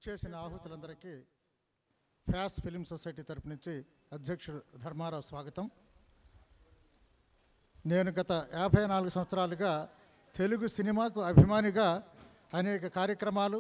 ఇచ్చేసిన ఆహుతులందరికీ ఫ్యాస్ film society తరపు నుంచి అధ్యక్షుడు ధర్మారావు స్వాగతం నేను గత యాభై నాలుగు సంవత్సరాలుగా తెలుగు సినిమాకు అభిమానిగా అనేక కార్యక్రమాలు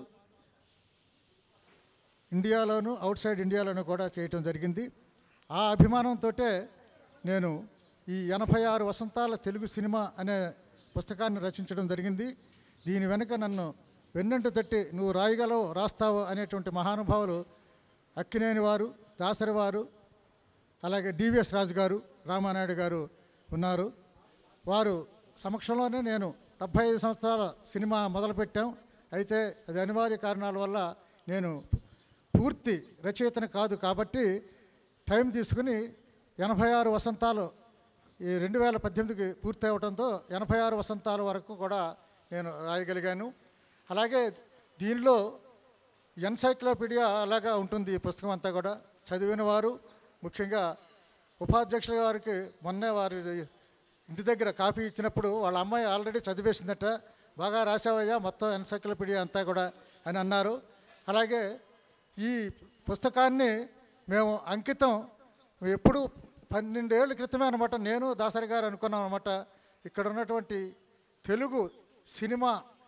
ఇండియాలోను అవుట్ సైడ్ ఇండియాలోనూ కూడా చేయటం జరిగింది ఆ అభిమానంతో నేను ఈ ఎనభై ఆరు వసంతాల తెలుగు సినిమా అనే పుస్తకాన్ని రచించడం జరిగింది దీని వెనుక నన్ను వెన్నంటు తట్టి నువ్వు రాయగలవు రాస్తావు అనేటువంటి మహానుభావులు అక్కినేని వారు దాసరి వారు అలాగే డివిఎస్ రాజు గారు రామానాయుడు గారు ఉన్నారు వారు సమక్షంలోనే నేను డెబ్భై ఐదు సంవత్సరాల సినిమా మొదలుపెట్టాం అయితే అది అనివార్య కారణాల వల్ల నేను పూర్తి రచయితను కాదు కాబట్టి టైం తీసుకుని ఎనభై ఆరు వసంతాలు ఈ రెండు వేల పద్దెనిమిదికి పూర్తి అవడంతో ఎనభై ఆరు వసంతాల వరకు కూడా నేను రాయగలిగాను అలాగే దీనిలో ఎన్సైక్లోపీడియా అలాగా ఉంటుంది ఈ పుస్తకం అంతా కూడా చదివిన వారు ముఖ్యంగా ఉపాధ్యక్షుల గారికి మొన్నే వారి ఇంటి దగ్గర కాపీ ఇచ్చినప్పుడు వాళ్ళ అమ్మాయి ఆల్రెడీ చదివేసిందట బాగా రాసావయ్యా మొత్తం ఎన్సైక్లోపీడియా అంతా కూడా అని అన్నారు అలాగే ఈ పుస్తకాన్ని మేము అంకితం ఎప్పుడు పన్నెండేళ్ల క్రితమే అనమాట నేను దాసరి గారు అనుకున్నాం అనమాట ఇక్కడ ఉన్నటువంటి తెలుగు సినిమా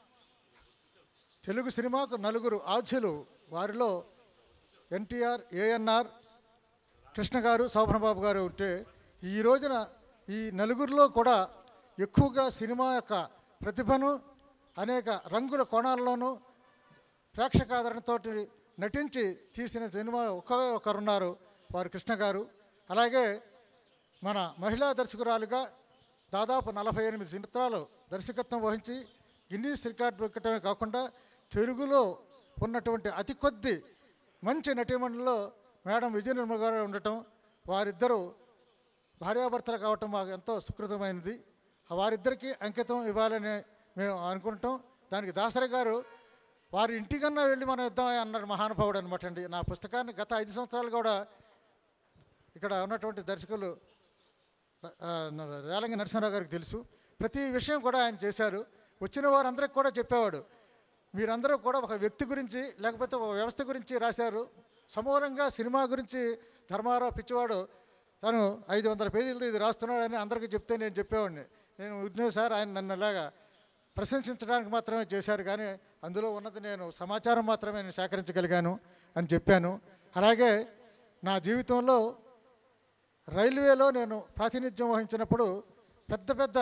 తెలుగు సినిమాకు నలుగురు ఆధ్యులు వారిలో ఎన్టీఆర్ ఏఎన్ఆర్ కృష్ణ గారు శోభనబాబు గారు ఉంటే ఈ రోజున ఈ నలుగురిలో కూడా ఎక్కువగా సినిమా యొక్క ప్రతిభను అనేక రంగుల కోణాల్లోనూ ప్రేక్షకాదరణతో నటించి తీసిన సినిమా ఒకే ఒకరున్నారు వారు కృష్ణ గారు అలాగే మన మహిళా దర్శకురాలుగా దాదాపు నలభై ఎనిమిది చిత్రాలు దర్శకత్వం వహించి గిన్నీస్ రికార్డు ఎక్కడమే కాకుండా తెలుగులో ఉన్నటువంటి అతి కొద్ది మంచి నటీమణుల్లో మేడం విజయ నిర్మల గారు ఉండటం వారిద్దరూ భార్యాభర్తలు కావటం మాకు ఎంతో సుకృతమైనది వారిద్దరికీ అంకితం ఇవ్వాలని మేము అనుకుంటాం దానికి దాసరి గారు వారి ఇంటికన్నా వెళ్ళి మనం ఇద్దాం అన్నారు మహానుభావుడు అనమాట అండి నా పుస్తకాన్ని గత ఐదు సంవత్సరాలు కూడా ఇక్కడ ఉన్నటువంటి దర్శకులు ఆ, న- రేలంగి నరసింహరావు గారికి తెలుసు ప్రతి విషయం కూడా ఆయన చేశారు వచ్చిన వారందరికి కూడా చెప్పేవాడు మీరందరూ కూడా ఒక వ్యక్తి గురించి లేకపోతే ఒక వ్యవస్థ గురించి రాశారు సమూలంగా సినిమా గురించి ధర్మారావు పిచ్చివాడు తను ఐదు వందల పేజీలతో ఇది రాస్తున్నాడని అందరికీ చెప్తే నేను చెప్పేవాడిని నేను విజ్ఞే సార్ ఆయన నన్ను అలాగా ప్రశంసించడానికి మాత్రమే చేశారు కానీ అందులో ఉన్నది నేను సమాచారం మాత్రమే నేను సేకరించగలిగాను అని చెప్పాను అలాగే నా జీవితంలో రైల్వేలో నేను ప్రాతినిధ్యం వహించినప్పుడు పెద్ద పెద్ద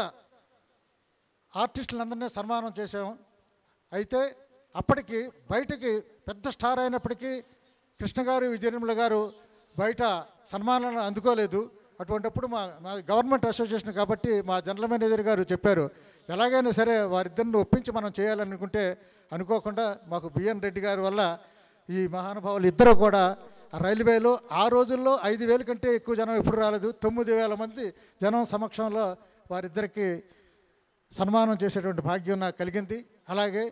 ఆర్టిస్టులందరినీ సన్మానం చేసాము అయితే అప్పటికి బయటికి పెద్ద స్టార్ అయినప్పటికీ కృష్ణ గారు విజయనిర్మల గారు బయట సన్మానాలను అందుకోలేదు అటువంటిప్పుడు మా మా గవర్నమెంట్ అసోసియేషన్ కాబట్టి మా జనరల్ మేనేజర్ గారు చెప్పారు ఎలాగైనా సరే వారిద్దరిని ఒప్పించి మనం చేయాలనుకుంటే అనుకోకుండా మాకు బిఎన్ రెడ్డి గారి వల్ల ఈ మహానుభావులు ఇద్దరు కూడా ఆ రైల్వేలో ఆ రోజుల్లో ఐదు వేల కంటే ఎక్కువ జనం ఎప్పుడు రాలేదు తొమ్మిది వేల మంది జనం సమక్షంలో వారిద్దరికి సన్మానం చేసేటువంటి భాగ్యం నాకు కలిగింది అలాగే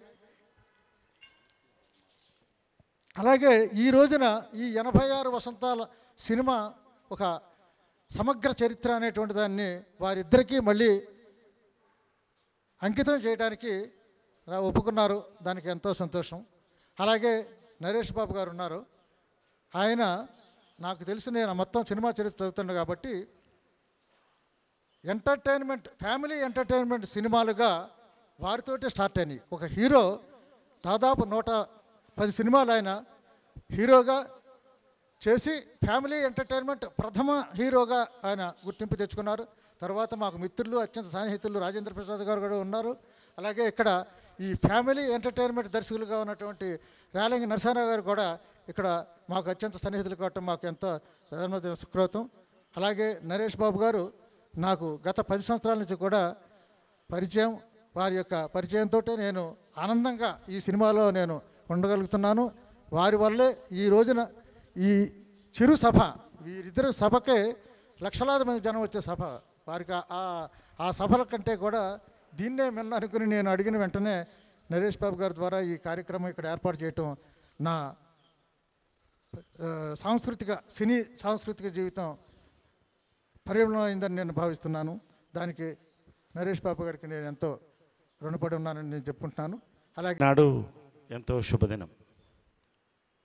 అలాగే ఈ రోజున ఈ ఎనభై ఆరు వసంతాల సినిమా ఒక సమగ్ర చరిత్ర అనేటువంటి దాన్ని వారిద్దరికీ మళ్ళీ అంకితం చేయడానికి రా- ఒప్పుకున్నారు దానికి ఎంతో సంతోషం అలాగే నరేష్ బాబు గారు ఉన్నారు ఆయన నాకు తెలిసి నేను మొత్తం సినిమా చరిత్ర చదువుతున్నాను కాబట్టి ఎంటర్టైన్మెంట్ ఫ్యామిలీ ఎంటర్టైన్మెంట్ సినిమాలుగా వారితోటే స్టార్ట్ అయినాయి ఒక హీరో దాదాపు నూట పది సినిమాలు ఆయన హీరోగా చేసి ఫ్యామిలీ ఎంటర్టైన్మెంట్ ప్రథమ హీరోగా ఆయన గుర్తింపు తెచ్చుకున్నారు తర్వాత మాకు మిత్రులు అత్యంత సన్నిహితులు రాజేంద్ర ప్రసాద్ గారు కూడా ఉన్నారు అలాగే ఇక్కడ ఈ ఫ్యామిలీ ఎంటర్టైన్మెంట్ దర్శకులుగా ఉన్నటువంటి రేలంగి నరసింహారావు గారు కూడా ఇక్కడ మాకు అత్యంత సన్నిహితులు కావటం మాకు ఎంతో జన్మదిన సుకృతం అలాగే నరేష్ బాబు గారు నాకు గత పది సంవత్సరాల నుంచి కూడా పరిచయం వారి యొక్క పరిచయంతో నేను ఆనందంగా ఈ సినిమాలో నేను ఉండగలుగుతున్నాను వారి వల్లే ఈ రోజున ఈ చిరు సభ వీరిద్దరు సభకే లక్షలాది మంది జనం వచ్చే సభ వారికి ఆ- ఆ- ఆ సభల కంటే కూడా దీన్నే మిన్న అనుకుని నేను అడిగిన వెంటనే నరేష్ బాబు గారి ద్వారా ఈ కార్యక్రమం ఇక్కడ ఏర్పాటు చేయటం నా ఆ, సాంస్కృతిక సినీ సాంస్కృతిక జీవితం పరిగణన అయిందని నేను భావిస్తున్నాను దానికి నరేష్ బాబు గారికి నేను ఎంతో రుణపడి ఉన్నానని నేను చెప్పుకుంటున్నాను అలాగే నాడు ఎంతో శుభదినం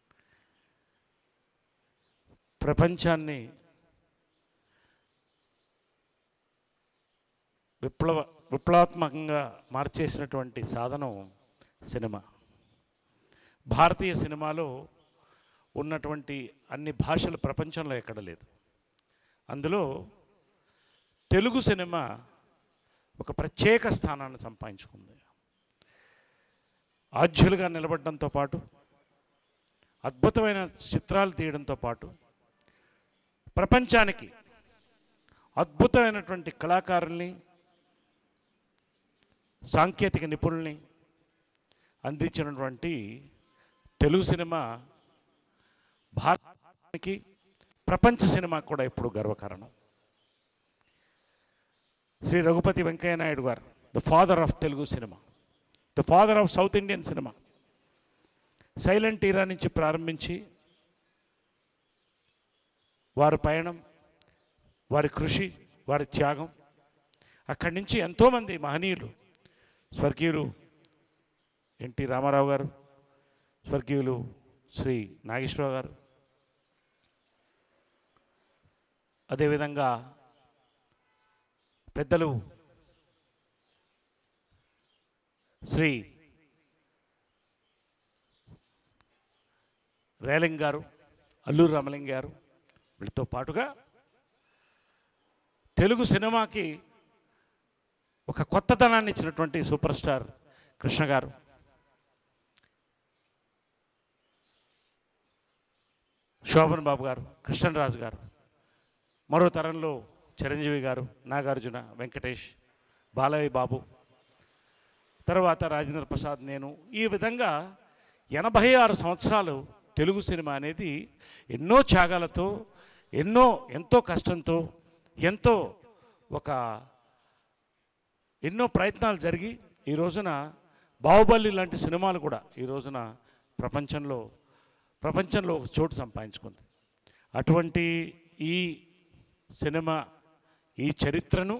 ప్రపంచాన్ని విప్లవ విప్లవాత్మకంగా మార్చేసినటువంటి సాధనం సినిమా భారతీయ సినిమాలో ఉన్నటువంటి అన్ని భాషలు ప్రపంచంలో ఎక్కడ లేదు అందులో తెలుగు సినిమా ఒక ప్రత్యేక స్థానాన్ని సంపాదించుకుంది ఆధ్యులుగా నిలబడడంతో పాటు అద్భుతమైన చిత్రాలు తీయడంతో పాటు ప్రపంచానికి అద్భుతమైనటువంటి కళాకారుల్ని సాంకేతిక నిపుణుల్ని అందించినటువంటి తెలుగు సినిమా భారతానికి ప్రపంచ సినిమా కూడా ఇప్పుడు గర్వకారణం Shri Raghupathi Venkaiah Naidu garu the father of Telugu cinema the father of south Indian cinema silent era నుంచి ప్రారంభించి వారి పయనం వారి కృషి వారి త్యాగం అక్కడి నుంచి ఎంతోమంది మహనీయులు స్వర్గీయులు ఎన్టీ రామారావు గారు స్వర్గీయులు శ్రీ నాగేశ్వరరావు గారు అదేవిధంగా పెద్దలు శ్రీ రేలింగ్ గారు అల్లూరు రామలింగ్ గారు వీళ్ళతో పాటుగా తెలుగు సినిమాకి ఒక కొత్తదనాన్ని ఇచ్చినటువంటి సూపర్ స్టార్ కృష్ణ గారు శోభన్ బాబు గారు కృష్ణరాజు గారు మరో తరంలో చిరంజీవి గారు నాగార్జున వెంకటేష్ బాలయ్య బాబు తర్వాత రాజేంద్ర ప్రసాద్ నేను ఈ విధంగా ఎనభై ఆరు సంవత్సరాలు తెలుగు సినిమా అనేది ఎన్నో త్యాగాలతో ఎన్నో ఎంతో కష్టంతో ఎంతో ఒక ఎన్నో ప్రయత్నాలు జరిగి ఈ రోజున బాహుబలి లాంటి సినిమాలు కూడా ఈ రోజున ప్రపంచంలో ప్రపంచంలో ఒక చోటు సంపాదించుకుంది అటువంటి ఈ సినిమా ఈ చరిత్రను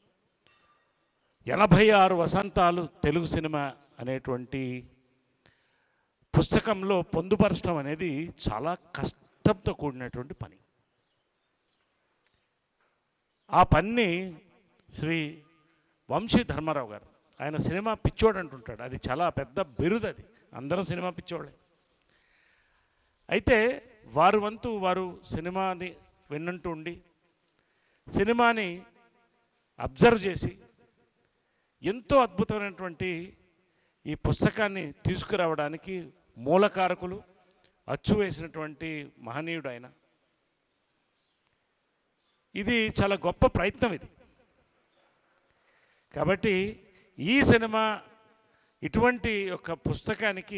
ఎనభై ఆరు వసంతాలు తెలుగు సినిమా అనేటువంటి పుస్తకంలో పొందుపరచడం అనేది చాలా కష్టంతో కూడినటువంటి పని ఆ పని శ్రీ వంశీ ధర్మారావు గారు ఆయన సినిమా పిచ్చోడు అంటుంటాడు అది చాలా పెద్ద బిరుదు అది అందరూ సినిమా పిచ్చోళ్ళే అయితే వారు వంతు వారు సినిమాని విన్నంటూ ఉండి సినిమాని అబ్జర్వ్ చేసి ఎంతో అద్భుతమైనటువంటి ఈ పుస్తకాన్ని తీసుకురావడానికి మూలకారకులు అచ్చు వేసినటువంటి మహనీయుడు ఆయన ఇది చాలా గొప్ప ప్రయత్నం ఇది కాబట్టి ఈ సినిమా ఇటువంటి ఒక పుస్తకానికి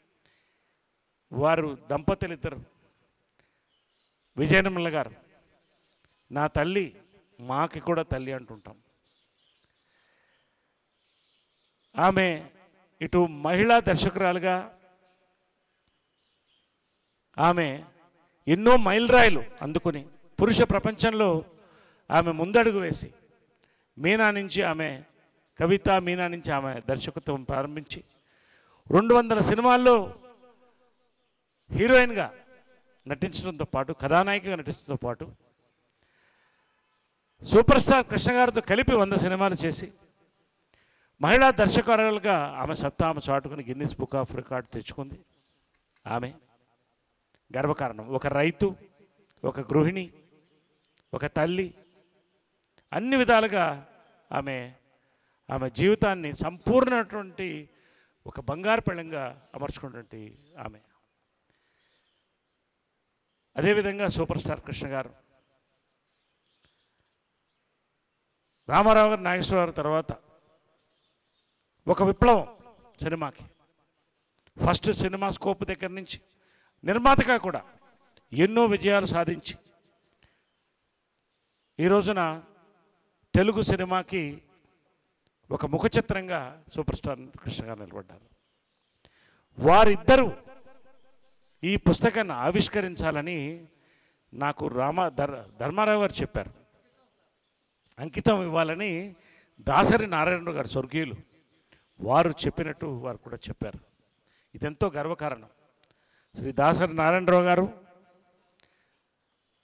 వారు దంపతులు ఇద్దరు విజయనిర్మల గారు నా తల్లి మాకి కూడా తల్లి అంటుంటాం ఆమె ఇటు మహిళా దర్శకురాలుగా ఆమె ఎన్నో మైలురాయిలు అందుకుని పురుష ప్రపంచంలో ఆమె ముందడుగు వేసి మీనా నుంచి ఆమె కవిత మీనా నుంచి ఆమె దర్శకత్వం ప్రారంభించి రెండు వందల సినిమాల్లో హీరోయిన్గా నటించడంతో పాటు కథానాయికగా నటించడంతో పాటు సూపర్ స్టార్ కృష్ణ గారితో కలిపి వంద సినిమాలు చేసి మహిళా దర్శకురాలుగా ఆమె సత్తా ఆమె చాటుకుని గిన్నిస్ బుక్ ఆఫ్ రికార్డ్ తెచ్చుకుంది ఆమె గర్వకారణం ఒక రైతు ఒక గృహిణి ఒక తల్లి అన్ని విధాలుగా ఆమె ఆమె జీవితాన్ని సంపూర్ణటువంటి ఒక బంగారు పెళ్ళంగా అమర్చుకున్నటువంటి ఆమె అదేవిధంగా సూపర్ స్టార్ కృష్ణ గారు రామారావు గారు నాగేశ్వరరావు తర్వాత ఒక విప్లవం సినిమాకి ఫస్ట్ సినిమా స్కోప్ దగ్గర నుంచి నిర్మాతగా కూడా ఎన్నో విజయాలు సాధించి ఈ రోజున తెలుగు సినిమాకి ఒక ముఖ చిత్రంగా సూపర్ స్టార్ కృష్ణ గారు నిలబడ్డారు వారిద్దరూ ఈ పుస్తకాన్ని ఆవిష్కరించాలని నాకు రామ ధర్ ధర్మారావు గారు చెప్పారు అంకితం ఇవ్వాలని దాసరి నారాయణరావు గారు స్వర్గీయులు వారు చెప్పినట్టు వారు కూడా చెప్పారు ఇదెంతో గర్వకారణం శ్రీ దాసరి నారాయణరావు గారు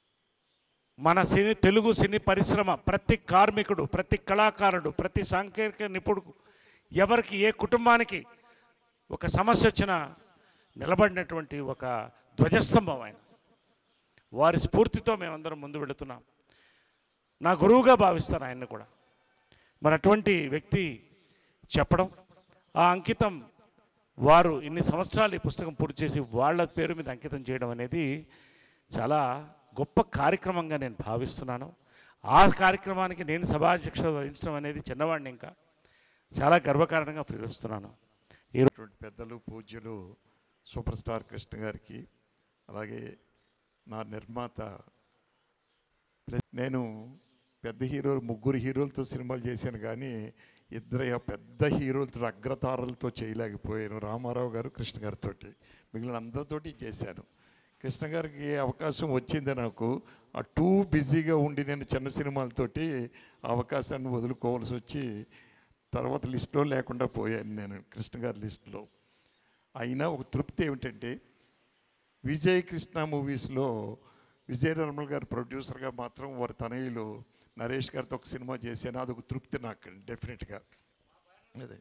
మన సినీ తెలుగు సినీ పరిశ్రమ ప్రతి కార్మికుడు ప్రతి కళాకారుడు ప్రతి సాంకేతిక నిపుణుడు ఎవరికి ఏ కుటుంబానికి ఒక సమస్య వచ్చినా నిలబడినటువంటి ఒక ధ్వజస్తంభం ఆయన వారి స్ఫూర్తితో మేమందరం ముందు వెళుతున్నాం నా గురువుగా భావిస్తాను ఆయన్ని కూడా మరి అటువంటి వ్యక్తి చెప్పడం ఆ అంకితం వారు ఇన్ని సంవత్సరాలు ఈ పుస్తకం పూర్తి చేసి వాళ్ళ పేరు మీద అంకితం చేయడం అనేది చాలా గొప్ప కార్యక్రమంగా నేను భావిస్తున్నాను ఆ కార్యక్రమానికి నేను సభాధ్యక్ష వహించడం అనేది చిన్నవాడిని ఇంకా చాలా గర్వకారణంగా ఫీలిస్తున్నాను ఉన్నటువంటి పెద్దలు పూజ్యులు సూపర్ స్టార్ కృష్ణ గారికి అలాగే నా నిర్మాత ప్లస్ నేను పెద్ద హీరోలు ముగ్గురు హీరోలతో సినిమాలు చేశాను కానీ ఇద్దరు పెద్ద హీరోలతో అగ్రతారలతో చేయలేకపోయాను రామారావు గారు కృష్ణ గారితో మిగిలిన అందరితోటి చేశాను కృష్ణ గారికి అవకాశం వచ్చింది నాకు ఆ టూ బిజీగా ఉండి నేను చిన్న సినిమాలతోటి ఆ అవకాశాన్ని వదులుకోవాల్సి వచ్చి తర్వాత లిస్టులో లేకుండా పోయాను నేను కృష్ణ గారి లిస్టులో అయినా ఒక తృప్తి ఏమిటంటే విజయ్ కృష్ణ మూవీస్లో విజయ నిర్మల్ గారు ప్రొడ్యూసర్గా మాత్రం వారి తనయులు నరేష్ గారితో ఒక సినిమా చేశాను అదొక తృప్తి నాకు డెఫినెట్గా అదే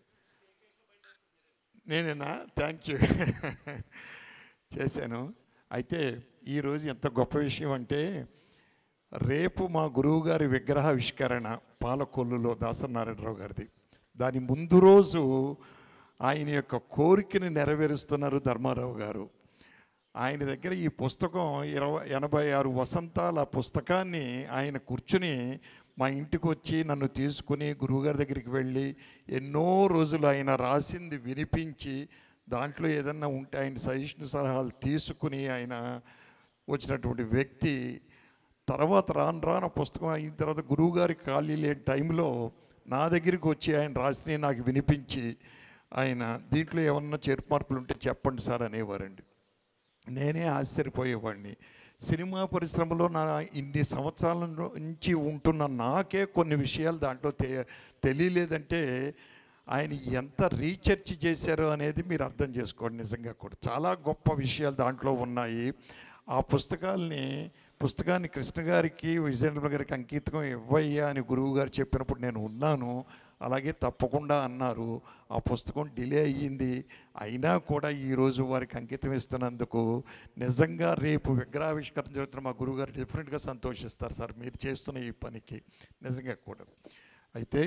నేనేనా థ్యాంక్ యూ చేశాను అయితే ఈరోజు ఎంత గొప్ప విషయం అంటే రేపు మా గురువు గారి విగ్రహావిష్కరణ పాలకొల్లులో దాసనారాయణరావు గారిది దాని ముందు రోజు ఆయన యొక్క కోరికని నెరవేరుస్తున్నారు ధర్మారావు గారు ఆయన దగ్గర ఈ పుస్తకం ఇరవై ఎనభై ఆరు వసంతాల పుస్తకాన్ని ఆయన కూర్చుని మా ఇంటికి వచ్చి నన్ను తీసుకుని గురువుగారి దగ్గరికి వెళ్ళి ఎన్నో రోజులు ఆయన రాసింది వినిపించి దాంట్లో ఏదన్నా ఉంటే ఆయన సజెషన్ సలహాలు తీసుకుని ఆయన వచ్చినటువంటి వ్యక్తి తర్వాత రాను రాను పుస్తకం అయిన తర్వాత గురువుగారికి ఖాళీ లేని టైంలో నా దగ్గరికి వచ్చి ఆయన రాసినవి నాకు వినిపించి ఆయన దీంట్లో ఏమన్నా చేర్పు మార్పులు ఉంటే చెప్పండి సార్ అనేవారండి నేనే ఆశ్చర్యపోయేవాడిని సినిమా పరిశ్రమలో నా ఇన్ని సంవత్సరాల నుంచి ఉంటున్న నాకే కొన్ని విషయాలు దాంట్లో తె తెలియలేదంటే ఆయన ఎంత రీసెర్చ్ చేశారో అనేది మీరు అర్థం చేసుకోండి నిజంగా కూడా చాలా గొప్ప విషయాలు దాంట్లో ఉన్నాయి ఆ పుస్తకాల్ని పుస్తకాన్ని కృష్ణ గారికి విజయేంద్ర గారికి అంకితం ఇవ్వయ్యా అని గురువు గారు చెప్పినప్పుడు నేను ఉన్నాను అలాగే తప్పకుండా అన్నారు ఆ పుస్తకం డిలే అయ్యింది అయినా కూడా ఈరోజు వారికి అంకితం ఇస్తున్నందుకు నిజంగా రేపు విగ్రహావిష్కరణ జరుగుతున్న మా గురువుగారు డెఫినెట్గా సంతోషిస్తారు సార్ మీరు చేస్తున్న ఈ పనికి నిజంగా కూడా అయితే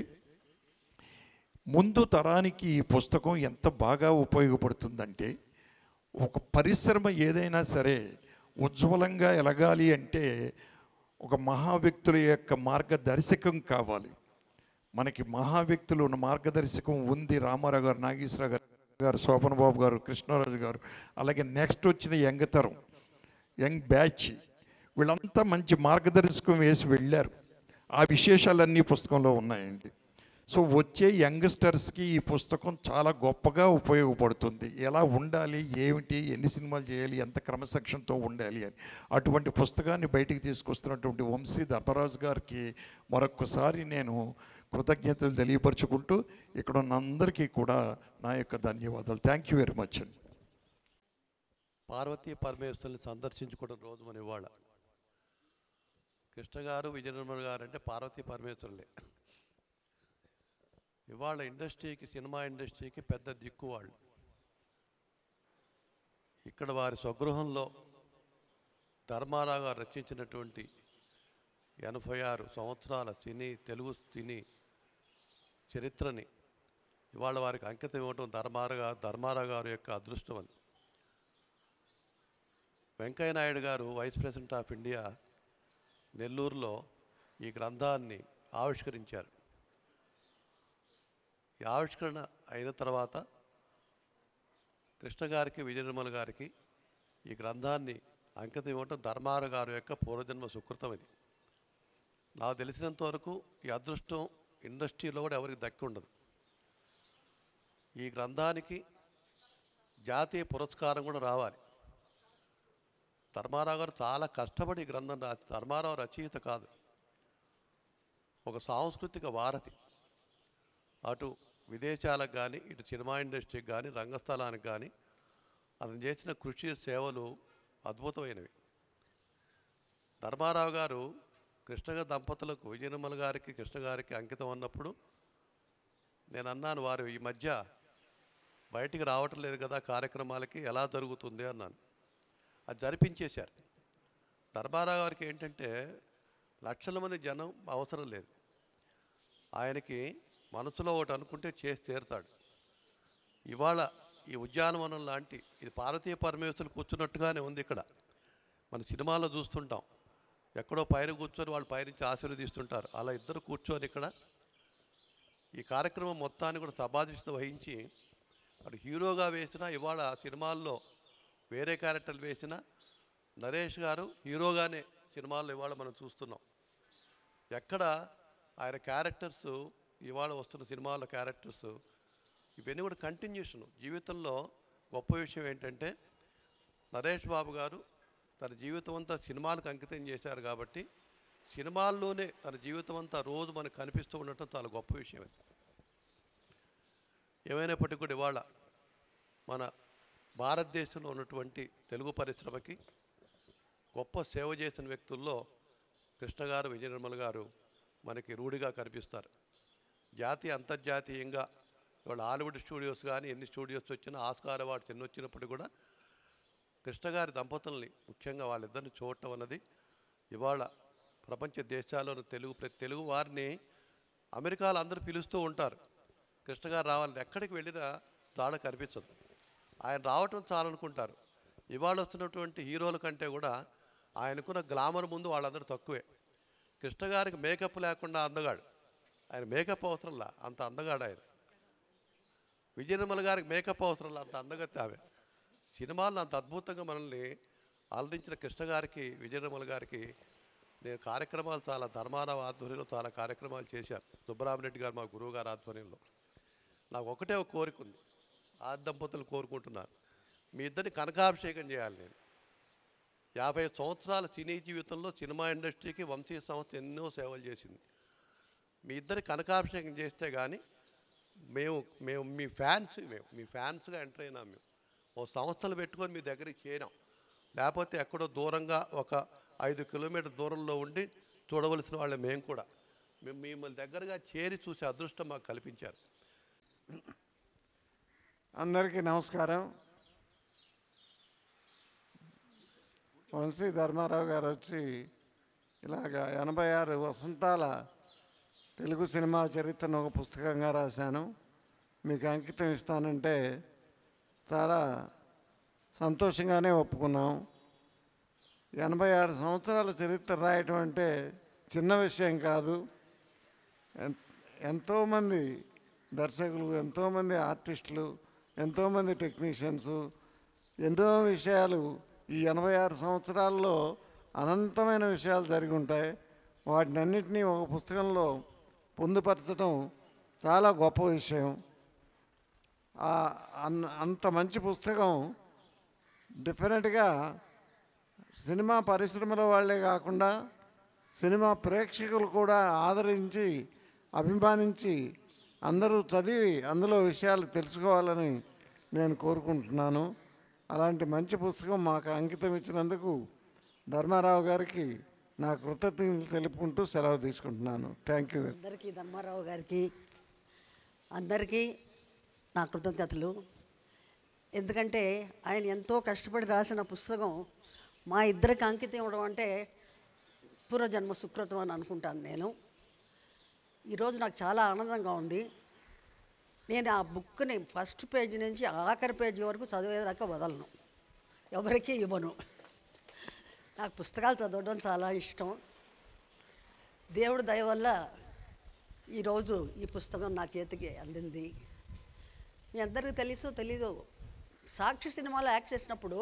ముందు తరానికి ఈ పుస్తకం ఎంత బాగా ఉపయోగపడుతుందంటే ఒక పరిశ్రమ ఏదైనా సరే ఉజ్వలంగా ఎలగాలి అంటే ఒక మహా వ్యక్తుల యొక్క మార్గదర్శకం కావాలి మనకి మహా వ్యక్తులు ఉన్న మార్గదర్శకం ఉంది రామారావు గారు నాగేశ్వరరావు గారు గారు శోభన్ బాబు గారు కృష్ణరాజు గారు అలాగే నెక్స్ట్ వచ్చిన యంగ్ తరం యంగ్ బ్యాచ్ వీళ్ళంతా మంచి మార్గదర్శకం వేసి వెళ్ళారు ఆ విశేషాలన్నీ పుస్తకంలో ఉన్నాయండి సో వచ్చే యంగ్స్టర్స్కి ఈ పుస్తకం చాలా గొప్పగా ఉపయోగపడుతుంది ఎలా ఉండాలి ఏమిటి ఎన్ని సినిమాలు చేయాలి ఎంత క్రమశిక్షణతో ఉండాలి అని అటువంటి పుస్తకాన్ని బయటికి తీసుకొస్తున్నటువంటి వంశీ ధర్మరాజు గారికి మరొక్కసారి నేను కృతజ్ఞతలు తెలియపరుచుకుంటూ ఇక్కడ ఉన్న అందరికీ కూడా నా యొక్క ధన్యవాదాలు థ్యాంక్ యూ వెరీ మచ్ అండి పార్వతీ పరమేశ్వరుని సందర్శించుకోవడం రోజు మన ఇవాళ కృష్ణ గారు విజయనిర్మల్ గారు అంటే పార్వతీ పరమేశ్వరులే ఇవాళ ఇండస్ట్రీకి సినిమా ఇండస్ట్రీకి పెద్ద దిక్కు వాళ్ళు ఇక్కడ వారి స్వగృహంలో ధర్మారావు గారు రచించినటువంటి ఎనభై ఆరు సంవత్సరాల సినీ తెలుగు సినీ చరిత్రని ఇవాళ వారికి అంకితం ఇవ్వటం ధర్మారావు గారు ధర్మారావు గారి యొక్క అదృష్టం అది వెంకయ్య నాయుడు గారు వైస్ ప్రెసిడెంట్ ఆఫ్ ఇండియా నెల్లూరులో ఈ గ్రంథాన్ని ఆవిష్కరించారు ఈ ఆవిష్కరణ అయిన తర్వాత కృష్ణ గారికి విజయ నిర్మల్ గారికి ఈ గ్రంథాన్ని అంకితం ఇవ్వటం ధర్మార గారి యొక్క పూర్వజన్మ సుకృతం ఇది నాకు తెలిసినంత వరకు ఈ అదృష్టం ఇండస్ట్రీలో కూడా ఎవరికి దక్కి ఉండదు ఈ గ్రంథానికి జాతీయ పురస్కారం కూడా రావాలి ధర్మారావు గారు చాలా కష్టపడి ఈ గ్రంథం రాసి ధర్మారావు రచయిత కాదు ఒక సాంస్కృతిక వారధి అటు విదేశాలకు కానీ ఇటు సినిమా ఇండస్ట్రీకి కానీ రంగస్థలానికి కానీ అతను చేసిన కృషి సేవలు అద్భుతమైనవి ధర్మారావు గారు కృష్ణ దంపతులకు విజయనిర్మల గారికి కృష్ణ గారికి అంకితం అన్నప్పుడు నేను అన్నాను వారు ఈ మధ్య బయటికి రావటం లేదు కదా కార్యక్రమాలకి ఎలా జరుగుతుంది అన్నాను అది జరిపించేశారు ధర్మారావు గారికి ఏంటంటే లక్షల మంది జనం అవసరం లేదు ఆయనకి మనసులో ఒకటి అనుకుంటే చేసి తీరుతాడు ఇవాళ ఈ ఉద్యానవనం లాంటి ఇది పార్వతీయ పరమేశ్వరులు కూర్చున్నట్టుగానే ఉంది ఇక్కడ మన సినిమాలో చూస్తుంటాం ఎక్కడో పైన కూర్చొని వాళ్ళు పైనుంచి ఆశీర్వదిస్తుంటారు అలా ఇద్దరు కూర్చొని ఇక్కడ ఈ కార్యక్రమం మొత్తాన్ని కూడా సభాధిష్ట వహించి అటు హీరోగా వేసిన ఇవాళ సినిమాల్లో వేరే క్యారెక్టర్లు వేసిన నరేష్ గారు హీరోగానే సినిమాల్లో ఇవాళ మనం చూస్తున్నాం ఎక్కడ ఆయన క్యారెక్టర్స్ ఇవాళ వస్తున్న సినిమాల క్యారెక్టర్స్ ఇవన్నీ కూడా కంటిన్యూషన్ జీవితంలో గొప్ప విషయం ఏంటంటే నరేష్ బాబు గారు తన జీవితం అంతా సినిమాలకు అంకితం చేశారు కాబట్టి సినిమాల్లోనే తన జీవితం అంతా రోజు మనకు కనిపిస్తూ ఉండటం చాలా గొప్ప విషయం అది ఏమైనప్పటికీ కూడా ఇవాళ మన భారతదేశంలో ఉన్నటువంటి తెలుగు పరిశ్రమకి గొప్ప సేవ చేసిన వ్యక్తుల్లో కృష్ణ గారు విజయ నిర్మల్ గారు మనకి రూఢిగా కనిపిస్తారు జాతీయ అంతర్జాతీయంగా ఇవాళ హాలీవుడ్ స్టూడియోస్ కానీ ఎన్ని స్టూడియోస్ వచ్చినా ఆస్కార్ అవార్డ్స్ ఎన్ని వచ్చినప్పుడు కూడా కృష్ణ గారి దంపతుల్ని ముఖ్యంగా వాళ్ళిద్దరిని చూడటం అన్నది ఇవాళ ప్రపంచ దేశాల్లోని తెలుగు ప్రతి తెలుగు వారిని అమెరికాలో అందరూ పిలుస్తూ ఉంటారు కృష్ణ గారు రావాలని ఎక్కడికి వెళ్ళినా తాడ కనిపించదు ఆయన రావటం చాలనుకుంటారు ఇవాళ వస్తున్నటువంటి హీరోల కంటే కూడా ఆయనకున్న గ్లామర్ ముందు వాళ్ళందరూ తక్కువే కృష్ణ గారికి మేకప్ లేకుండా అందగాడు ఆయన మేకప్ అవసరంలా అంత అందగాడు ఆయన విజయనిర్మల గారికి మేకప్ అవసరంలా అంత అందగత్తి ఆమె సినిమాలను అంత అద్భుతంగా మనల్ని అలరించిన కృష్ణ గారికి విజయనిర్మల గారికి నేను కార్యక్రమాలు చాలా ధర్మారావు ఆధ్వర్యంలో చాలా కార్యక్రమాలు చేశాను సుబ్బరామరెడ్డి గారు మా గురువు గారి ఆధ్వర్యంలో నాకు ఒకటే ఒక కోరిక ఉంది ఆ దంపతులు కోరుకుంటున్నారు మీ ఇద్దరిని కనకాభిషేకం చేయాలి నేను యాభై సంవత్సరాల సినీ జీవితంలో సినిమా ఇండస్ట్రీకి వంశీయ సంస్థ ఎన్నో సేవలు చేసింది మీ ఇద్దరి కనకాభిషేకం చేస్తే కానీ మేము మేము మీ ఫ్యాన్స్ మేము మీ ఫ్యాన్స్గా ఎంటర్ అయినాం మేము ఓ సంస్థలు పెట్టుకొని మీ దగ్గరికి చేరాం లేకపోతే ఎక్కడో దూరంగా ఒక ఐదు కిలోమీటర్ దూరంలో ఉండి చూడవలసిన వాళ్ళే మేము కూడా మేము మిమ్మల్ని దగ్గరగా చేరి చూసే అదృష్టం మాకు కల్పించారు అందరికీ నమస్కారం వంశీ ధర్మారావు గారు వచ్చి ఇలాగ ఎనభై ఆరు వసంతాల తెలుగు సినిమా చరిత్రను ఒక పుస్తకంగా రాశాను మీకు అంకితం ఇస్తానంటే చాలా సంతోషంగానే ఒప్పుకున్నాం ఎనభై ఆరు సంవత్సరాల చరిత్ర రాయటం అంటే చిన్న విషయం కాదు ఎన్- ఎంతోమంది దర్శకులు ఎంతోమంది ఆర్టిస్టులు ఎంతోమంది టెక్నీషియన్స్ ఎన్నో విషయాలు ఈ ఎనభై ఆరు సంవత్సరాల్లో అనంతమైన విషయాలు జరిగి ఉంటాయి వాటినన్నిటినీ ఒక పుస్తకంలో పొందుపరచడం చాలా గొప్ప విషయం ఆ- అన్- అంత మంచి పుస్తకం డిఫరెంట్గా సినిమా పరిశ్రమల వాళ్ళే కాకుండా సినిమా ప్రేక్షకులు కూడా ఆదరించి అభిమానించి అందరూ చదివి అందులో విషయాలు తెలుసుకోవాలని నేను కోరుకుంటున్నాను అలాంటి మంచి పుస్తకం మాకు అంకితం ఇచ్చినందుకు ధర్మారావు గారికి నా కృతజ్ఞతలు తెలుపుకుంటూ సెలవు తీసుకుంటున్నాను థ్యాంక్ యూ అందరికీ ధర్మారావు గారికి అందరికీ నా కృతజ్ఞతలు ఎందుకంటే ఆయన ఎంతో కష్టపడి రాసిన పుస్తకం మా ఇద్దరికి అంకితం ఇవ్వడం అంటే పూర్వజన్మ సుకృతం అని అనుకుంటాను నేను ఈరోజు నాకు చాలా ఆనందంగా ఉంది నేను ఆ బుక్ని ఫస్ట్ పేజీ నుంచి ఆఖరి పేజీ వరకు చదివేదాకా వదలను ఎవరికీ ఇవ్వను నాకు పుస్తకాలు చదవడం చాలా ఇష్టం దేవుడి దయ వల్ల ఈరోజు ఈ పుస్తకం నా చేతికి అందింది మీ అందరికీ తెలుసు తెలీదు సాక్షి సినిమాలో యాక్ట్ చేసినప్పుడు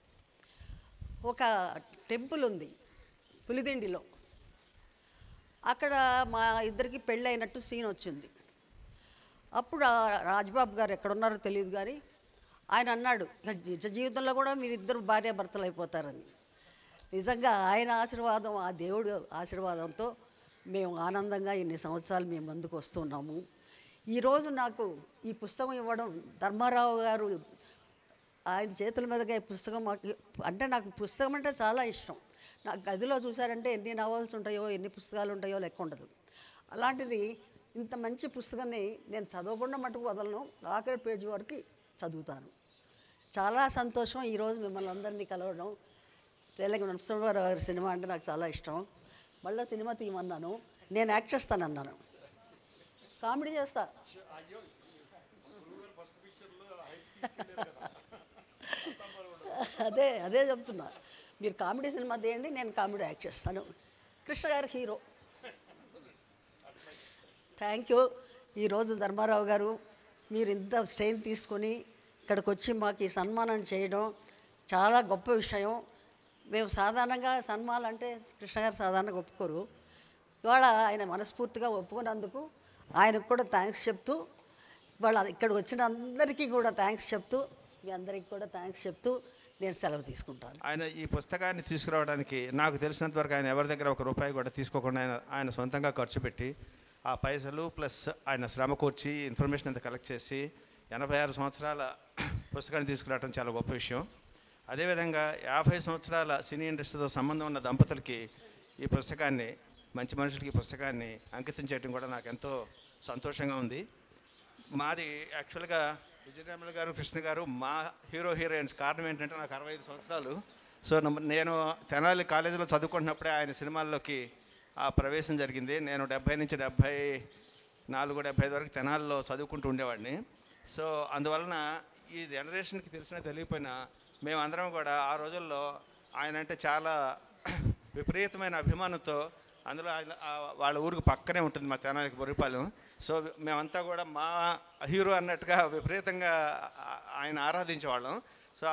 ఒక టెంపుల్ ఉంది పులిదిండిలో అక్కడ మా ఇద్దరికి పెళ్ళి అయినట్టు సీన్ వచ్చింది అప్పుడు ఆ రాజ్బాబు గారు ఎక్కడున్నారో తెలియదు కానీ ఆయన అన్నాడు "ఇక నిజ జీవితంలో కూడా మీరిద్దరు భార్యాభర్తలు అయిపోతారని నిజంగా ఆయన ఆశీర్వాదం ఆ దేవుడు ఆశీర్వాదంతో మేము ఆనందంగా ఇన్ని సంవత్సరాలు మేము ముందుకు వస్తున్నాము ఈరోజు నాకు ఈ పుస్తకం ఇవ్వడం ధర్మారావు గారు ఆయన చేతుల మీదుగా ఈ పుస్తకం మాకు అంటే నాకు పుస్తకం అంటే చాలా ఇష్టం నా గదిలో చూసారంటే ఎన్ని నవల్స్ ఉంటాయో ఎన్ని పుస్తకాలు ఉంటాయో లెక్క ఉండదు అలాంటిది ఇంత మంచి పుస్తకాన్ని నేను చదవకుండా మటుకు వదలను ఆఖరి పేజీ వరకు చదువుతాను చాలా సంతోషం ఈరోజు మిమ్మల్ని అందరినీ కలవడం రేలకి నరసింహారావు గారి సినిమా అంటే నాకు చాలా ఇష్టం మళ్ళీ సినిమా తీయమన్నాను నేను యాక్ట్ చేస్తానన్నాను కామెడీ చేస్తా అదే అదే చెప్తున్నా మీరు కామెడీ సినిమా తీయండి నేను కామెడీ యాక్ట్ చేస్తాను కృష్ణ గారు హీరో థ్యాంక్ యూ ఈరోజు ధర్మారావు గారు మీరు ఇంత స్ట్రెయిన్ తీసుకొని ఇక్కడికి వచ్చి మాకు ఈ సన్మానం చేయడం చాలా గొప్ప విషయం మేము సాధారణంగా సన్మానాలు అంటే కృష్ణ గారు సాధారణంగా ఒప్పుకోరు ఇవాళ ఆయన మనస్ఫూర్తిగా ఒప్పుకున్నందుకు ఆయనకు కూడా థ్యాంక్స్ చెప్తూ ఇవాళ ఇక్కడికి వచ్చిన అందరికీ కూడా థ్యాంక్స్ చెప్తూ మీ అందరికీ కూడా థ్యాంక్స్ చెప్తూ నేను సెలవు తీసుకుంటాను ఆయన ఈ పుస్తకాన్ని తీసుకురావడానికి నాకు తెలిసినంత వరకు ఆయన ఎవరి దగ్గర ఒక రూపాయి కూడా తీసుకోకుండా ఆయన ఆయన సొంతంగా ఖర్చు పెట్టి ఆ పైసలు ప్లస్ ఆయన శ్రమ కూర్చి ఇన్ఫర్మేషన్ అంతా కలెక్ట్ చేసి ఎనభై ఆరు సంవత్సరాల పుస్తకాన్ని తీసుకురావడం చాలా గొప్ప విషయం అదేవిధంగా యాభై సంవత్సరాల సినీ ఇండస్ట్రీతో సంబంధం ఉన్న దంపతులకి ఈ పుస్తకాన్ని మంచి మనుషులకి ఈ పుస్తకాన్ని అంకితం చేయడం కూడా నాకు ఎంతో సంతోషంగా ఉంది మాది యాక్చువల్గా విజయరామల గారు కృష్ణ గారు మా హీరో హీరోయిన్స్ కారణం ఏంటంటే నాకు అరవై ఐదు సంవత్సరాలు సో నమ్మ- నేను తెనాలి కాలేజీలో చదువుకుంటున్నప్పుడే ఆయన సినిమాల్లోకి ఆ ప్రవేశం జరిగింది నేను డెబ్బై నుంచి డెబ్బై నాలుగు డెబ్బై ఐదు వరకు తెనాలిలో చదువుకుంటూ ఉండేవాడిని సో అందువలన ఈ జనరేషన్కి తెలిసినా తెలియకపోయినా మేమందరం కూడా ఆ రోజుల్లో ఆయన అంటే చాలా విపరీతమైన అభిమానంతో అందులో ఆయన ఆ వాళ్ళ ఊరికి పక్కనే ఉంటుంది మా తెనాలికి బొరిపాలెం సో మేమంతా కూడా మా హీరో అన్నట్టుగా విపరీతంగా ఆ- ఆయన ఆరాధించేవాళ్ళం